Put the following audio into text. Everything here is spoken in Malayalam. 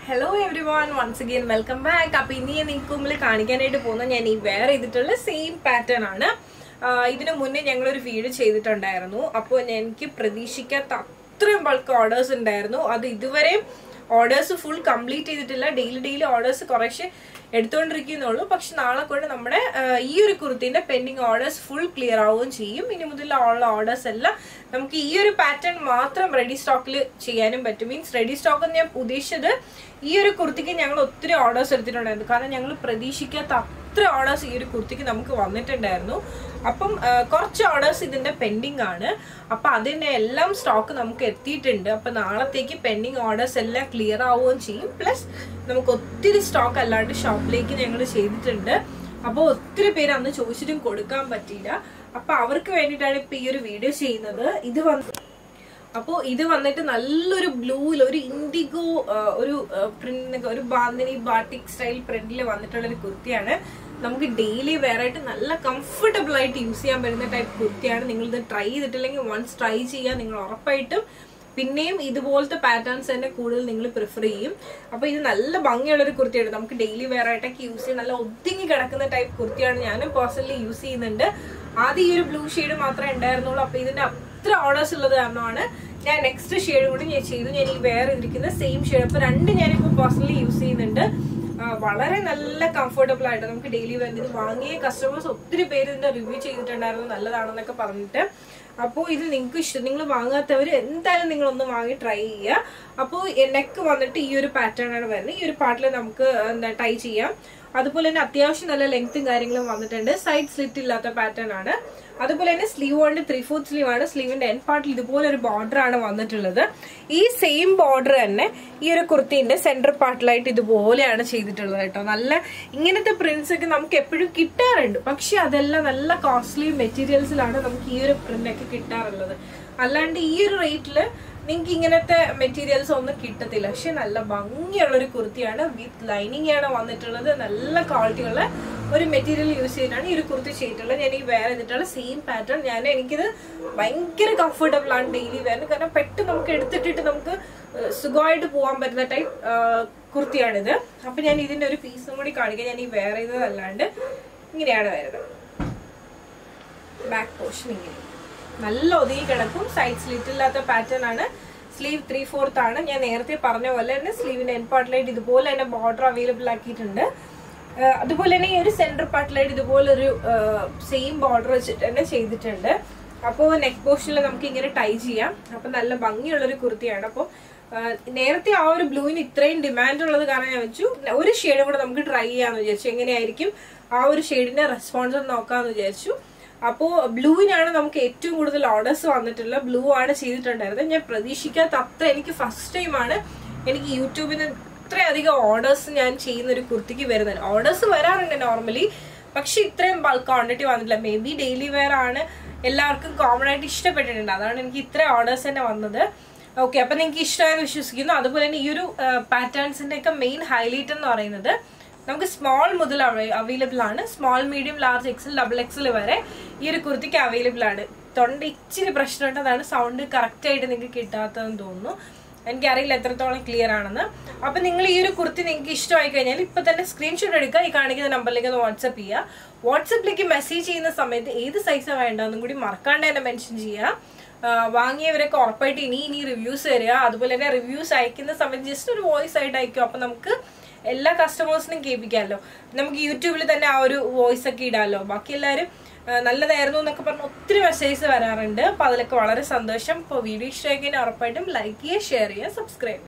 hello everyone once again welcome back അപ്പൊ ഇനി ഞാൻ നിങ്ങൾക്ക് മുമ്പിൽ കാണിക്കാനായിട്ട് പോകുന്ന ഞാൻ ഈ വേറെ ചെയ്തിട്ടുള്ള സെയിം പാറ്റേൺ ആണ് ആഹ് ഇതിനു മുന്നേ ഞങ്ങളൊരു വീഡിയോ ചെയ്തിട്ടുണ്ടായിരുന്നു അപ്പോൾ എനിക്ക് പ്രതീക്ഷിക്കാത്ത അത്രയും ബൾക്ക് ഓർഡേഴ്സ് ഉണ്ടായിരുന്നു അത് ഇതുവരെയും ഓർഡേഴ്സ് ഫുൾ കംപ്ലീറ്റ് ചെയ്തിട്ടില്ല ഡെയിലി ഡെയിലി ഓർഡേഴ്സ് കുറേശ്ശെ എടുത്തുകൊണ്ടിരിക്കുന്നുള്ളൂ പക്ഷെ നാളെ കൊണ്ട് നമ്മുടെ ആഹ് ഈ ഒരു കുർത്തിന്റെ പെൻഡിങ് ഓർഡേഴ്സ് ഫുൾ ക്ലിയർ ആവുകയും ചെയ്യും ഇനി മുതൽ ഉള്ള ഓർഡേഴ്സ് എല്ലാം നമുക്ക് ഈ ഒരു പാറ്റേൺ മാത്രം റെഡി സ്റ്റോക്കിൽ ചെയ്യാനും പറ്റും മീൻസ് റെഡി സ്റ്റോക്ക് എന്ന് ഞാൻ ഉദ്ദേശിച്ചത് ഈ ഒരു കുർത്തിക്ക് ഞങ്ങൾ ഒത്തിരി ഓർഡേഴ്സ് എടുത്തിട്ടുണ്ടായിരുന്നു കാരണം ഞങ്ങൾ പ്രതീക്ഷിക്കാത്ത അത്ര ഓർഡേഴ്സ് ഈ ഒരു കുർത്തിക്ക് നമുക്ക് വന്നിട്ടുണ്ടായിരുന്നു അപ്പം ആ, കുറച്ച് ഓർഡേഴ്സ് ഇതിന്റെ പെൻഡിങ് ആണ് അപ്പൊ അതിന്റെ എല്ലാം സ്റ്റോക്ക് നമുക്ക് എത്തിയിട്ടുണ്ട് അപ്പൊ നാളത്തേക്ക് പെൻഡിങ് ഓർഡേഴ്സ് എല്ലാം ക്ലിയർ ആവുകയും ചെയ്യും പ്ലസ് നമുക്ക് ഒത്തിരി സ്റ്റോക്ക് അല്ലാണ്ട് ഷോപ്പിലേക്ക് ഞങ്ങൾ ചെയ്തിട്ടുണ്ട് അപ്പോൾ ഒത്തിരി പേര് അന്ന് ചോദിച്ചിട്ടും കൊടുക്കാൻ പറ്റിയില്ല അപ്പൊ അവർക്ക് വേണ്ടിയിട്ടാണ് ഇപ്പൊ ഈ ഒരു വീഡിയോ ചെയ്യുന്നത് ഇത് വന്ന് അപ്പോൾ ഇത് വന്നിട്ട് നല്ലൊരു ബ്ലൂയിൽ ഒരു ഇൻഡിഗോ ഒരു പ്രിന്റ് ഒരു ബാന്തിനി ബാട്ടിക് സ്റ്റൈൽ പ്രിന്റിൽ വന്നിട്ടുള്ള ഒരു കുർത്തിയാണ് നമുക്ക് ഡെയിലി വെയർ ആയിട്ട് നല്ല കംഫർട്ടബിൾ ആയിട്ട് യൂസ് ചെയ്യാൻ പറ്റുന്ന ടൈപ്പ് കുർത്തിയാണ് നിങ്ങൾ ഇത് ട്രൈ ചെയ്തിട്ടില്ലെങ്കിൽ വൺസ് ട്രൈ ചെയ്യാൻ നിങ്ങൾ ഉറപ്പായിട്ടും പിന്നെയും ഇതുപോലത്തെ പാറ്റേൺസ് തന്നെ കൂടുതൽ നിങ്ങൾ പ്രിഫർ ചെയ്യും അപ്പൊ ഇത് നല്ല ഭംഗിയുള്ള ഒരു കുർത്തിയാണ് നമുക്ക് ഡെയിലി വെയർ ആയിട്ടൊക്കെ യൂസ് ചെയ്യാൻ നല്ല ഒതുങ്ങി കിടക്കുന്ന ടൈപ്പ് കുർത്തിയാണ് ഞാൻ പേഴ്സണലി യൂസ് ചെയ്യുന്നുണ്ട് ആദ്യം ഈ ഒരു ബ്ലൂ ഷെയ്ഡ് മാത്രമേ ഉണ്ടായിരുന്നുള്ളൂ അപ്പൊ ഇതിന്റെ അത്ര ഓർഡേഴ്സ് ഉള്ളത് കാരണമാണ് ഞാൻ നെക്സ്റ്റ് ഷെയ്ഡ് കൂടി ഞാൻ ചെയ്തു ഞാൻ ഈ വേറെ ഇരിക്കുന്ന സെയിം ഷെയ്ഡ് അപ്പൊ രണ്ട് ഞാനിപ്പോ പേഴ്സണലി യൂസ് ചെയ്യുന്നുണ്ട് ആ, വളരെ നല്ല കംഫർട്ടബിൾ ആയിട്ട് നമുക്ക് ഡെയിലി വേണ്ടി ഇത് വാങ്ങിയ കസ്റ്റമേഴ്സ് ഒത്തിരി പേര് ഇതിന്റെ റിവ്യൂ ചെയ്തിട്ടുണ്ടായിരുന്നു നല്ലതാണെന്നൊക്കെ പറഞ്ഞിട്ട് അപ്പോൾ ഇത് നിങ്ങൾക്ക് ഇഷ്ടം നിങ്ങൾ വാങ്ങാത്തവർ എന്തായാലും നിങ്ങൾ ഒന്ന് വാങ്ങി ട്രൈ ചെയ്യുക അപ്പോൾ നെക്ക് വന്നിട്ട് ഈ ഒരു പാറ്റേൺ ആണ് വരുന്നത് ഈ ഒരു പാർട്ടിൽ നമുക്ക് എന്താ ടൈ ചെയ്യാം അതുപോലെ തന്നെ അത്യാവശ്യം നല്ല ലെങ്ത്തും കാര്യങ്ങളും വന്നിട്ടുണ്ട് സൈഡ് സ്ലിറ്റ് ഇല്ലാത്ത പാറ്റേൺ ആണ് അതുപോലെ തന്നെ സ്ലീവ് കൊണ്ട് ത്രീ ഫോർത്ത് സ്ലീവ് ആണ് സ്ലീവിന്റെ എൻ പാർട്ടിൽ ഇതുപോലെ ഒരു ബോർഡർ ആണ് വന്നിട്ടുള്ളത് ഈ സെയിം ബോർഡർ തന്നെ ഈ ഒരു കുർത്തിന്റെ സെന്റർ പാർട്ടിലായിട്ട് ഇതുപോലെയാണ് ചെയ്തിട്ടുള്ളത് കേട്ടോ നല്ല ഇങ്ങനത്തെ പ്രിന്റ്സ് ഒക്കെ നമുക്ക് എപ്പോഴും കിട്ടാറുണ്ട് പക്ഷെ അതെല്ലാം നല്ല കോസ്റ്റ്ലി മെറ്റീരിയൽസിലാണ് നമുക്ക് ഈ ഒരു പ്രിന്റ് ഒക്കെ കിട്ടാറുള്ളത് അല്ലാണ്ട് ഈ ഒരു റേറ്റില് നിങ്ങൾക്ക് ഇങ്ങനത്തെ മെറ്റീരിയൽസ് ഒന്നും കിട്ടത്തില്ല പക്ഷെ നല്ല ഭംഗിയുള്ള ഒരു കുർത്തിയാണ് വിത്ത് ലൈനിങ് ആണ് വന്നിട്ടുള്ളത് നല്ല ക്വാളിറ്റിയുള്ള ഒരു മെറ്റീരിയൽ യൂസ് ചെയ്തിട്ടാണ് ഈ ഒരു കുർത്തി ചെയ്തിട്ടുള്ളത് ഞാൻ ഈ വേറെ ചെയ്തിട്ടുള്ള സെയിം പാറ്റേൺ ഞാൻ എനിക്കിത് ഭയങ്കര കംഫർട്ടബിൾ ആണ് ഡെയിലി വെയറിന് കാരണം പെട്ടെന്ന് നമുക്ക് എടുത്തിട്ടിട്ട് നമുക്ക് ഏഹ്, സുഖമായിട്ട് പോകാൻ പറ്റുന്ന ടൈപ്പ് കുർത്തിയാണിത് അപ്പൊ ഞാൻ ഇതിന്റെ ഒരു പീസും കൂടി കാണിക്കാം ഞാൻ ഈ വേറെ ചെയ്തതല്ലാണ്ട് ഇങ്ങനെയാണ് വരുന്നത് ബാക്ക് പോർഷൻ ഇങ്ങനെ നല്ല ഒതുങ്ങി കിടക്കും സൈഡ് സ്ലിറ്റ് ഇല്ലാത്ത പാറ്റേൺ ആണ് സ്ലീവ് ത്രീ ഫോർത്ത് ആണ് ഞാൻ നേരത്തെ പറഞ്ഞ പോലെ തന്നെ സ്ലീവിന്റെ എൻ പാർട്ടിലായിട്ട് ഇതുപോലെ തന്നെ ബോർഡർ അവൈലബിൾ ആക്കിയിട്ടുണ്ട് ആഹ് അതുപോലെ തന്നെ ഈ ഒരു സെന്റർ പാർട്ടിലായിട്ട് ഇതുപോലെ ഒരു സെയിം ബോർഡർ വെച്ചിട്ട് തന്നെ ചെയ്തിട്ടുണ്ട് അപ്പോൾ നെക്ക് പോർഷനിൽ നമുക്ക് ഇങ്ങനെ ടൈ ചെയ്യാം അപ്പൊ നല്ല ഭംഗിയുള്ള ഒരു കുർത്തിയാണ് അപ്പോൾ നേരത്തെ ആ ഒരു ബ്ലൂവിന് ഇത്രയും ഡിമാൻഡ് ഉള്ളത് കാരണം ഞാൻ വെച്ചു ഒരു ഷെയ്ഡും കൂടെ നമുക്ക് ട്രൈ ചെയ്യാന്ന് വിചാരിച്ചു എങ്ങനെയായിരിക്കും ആ ഒരു ഷെയ്ഡിന്റെ റെസ്പോൺസ് നോക്കാന്ന് വിചാരിച്ചു അപ്പോ ബ്ലൂവിനാണ് നമുക്ക് ഏറ്റവും കൂടുതൽ ഓർഡേഴ്സ് വന്നിട്ടുള്ളത് ബ്ലൂ ആണ് ചെയ്തിട്ടുണ്ടായിരുന്നത് ഞാൻ പ്രതീക്ഷിക്കാത്ത അത്ര എനിക്ക് ഫസ്റ്റ് ടൈം ആണ് എനിക്ക് യൂട്യൂബിൽ നിന്ന് ഇത്രയധികം ഓർഡേഴ്സ് ഞാൻ ചെയ്യുന്ന ഒരു കുർത്തിക്ക് വരുന്നത് ഓർഡേഴ്സ് വരാറുണ്ട് നോർമലി പക്ഷെ ഇത്രയും ബൾക്ക് ക്വാണ്ടിറ്റി വന്നിട്ടില്ല മേ ബി ഡെയിലി വെയർ ആണ് എല്ലാവർക്കും കോമൺ ആയിട്ട് ഇഷ്ടപ്പെട്ടിട്ടുണ്ട് അതാണ് എനിക്ക് ഇത്ര ഓർഡേഴ്സ് തന്നെ വന്നത് ഓക്കെ അപ്പൊ നിങ്ങൾക്ക് ഇഷ്ടമായെന്ന് വിശ്വസിക്കുന്നു അതുപോലെ തന്നെ ഈ ഒരു പാറ്റേൺസിന്റെ ഒക്കെ മെയിൻ ഹൈലൈറ്റ് എന്ന് പറയുന്നത് നമുക്ക് സ്മോൾ മുതൽ അവൈലബിൾ ആണ് small medium large XL double XL വരെ ഈ ഒരു കുർത്തിക്ക് അവൈലബിൾ ആണ് തൊണ്ട ഇച്ചിരി പ്രശ്നമുണ്ട് അതാണ് സൗണ്ട് കറക്റ്റ് ആയിട്ട് നിങ്ങൾക്ക് കിട്ടാത്തതെന്ന് തോന്നുന്നു എനിക്കറിയില്ല എത്രത്തോളം ക്ലിയർ ആണെന്ന് അപ്പൊ നിങ്ങൾ ഈ ഒരു കുർത്തി നിങ്ങൾക്ക് ഇഷ്ടമായി കഴിഞ്ഞാൽ ഇപ്പൊ തന്നെ സ്ക്രീൻഷോട്ട് എടുക്കുക ഈ കാണിക്കുന്ന നമ്പറിലേക്ക് ഒന്ന് വാട്സപ്പ് ചെയ്യുക വാട്സപ്പിലേക്ക് മെസ്സേജ് ചെയ്യുന്ന സമയത്ത് ഏത് സൈസാണ് വേണ്ടതെന്നും കൂടി മറക്കാണ്ട് തന്നെ മെൻഷൻ ചെയ്യുക ആ, വാങ്ങിയവരൊക്കെ ഉറപ്പായിട്ട് ഇനി ഇനി റിവ്യൂസ് തരിക അതുപോലെ തന്നെ റിവ്യൂസ് അയക്കുന്ന സമയത്ത് ജസ്റ്റ് ഒരു വോയിസ് ആയിട്ട് അയക്കും അപ്പൊ നമുക്ക് എല്ലാ കസ്റ്റമേഴ്സിനും കേൾപ്പിക്കാമല്ലോ നമുക്ക് യൂട്യൂബിൽ തന്നെ ആ ഒരു വോയിസ് ഒക്കെ ഇടാമല്ലോ ബാക്കി എല്ലാവരും ആ, നല്ലതായിരുന്നു എന്നൊക്കെ പറഞ്ഞ് ഒത്തിരി മെസ്സേജ് വരാറുണ്ട് അപ്പൊ അതിലൊക്കെ വളരെ സന്തോഷം ഇപ്പോൾ വീഡിയോ ഇഷ്ടമായി കഴിഞ്ഞാൽ ഉറപ്പായിട്ടും ലൈക്ക് ചെയ്യുക ഷെയർ ചെയ്യുക സബ്സ്ക്രൈബ്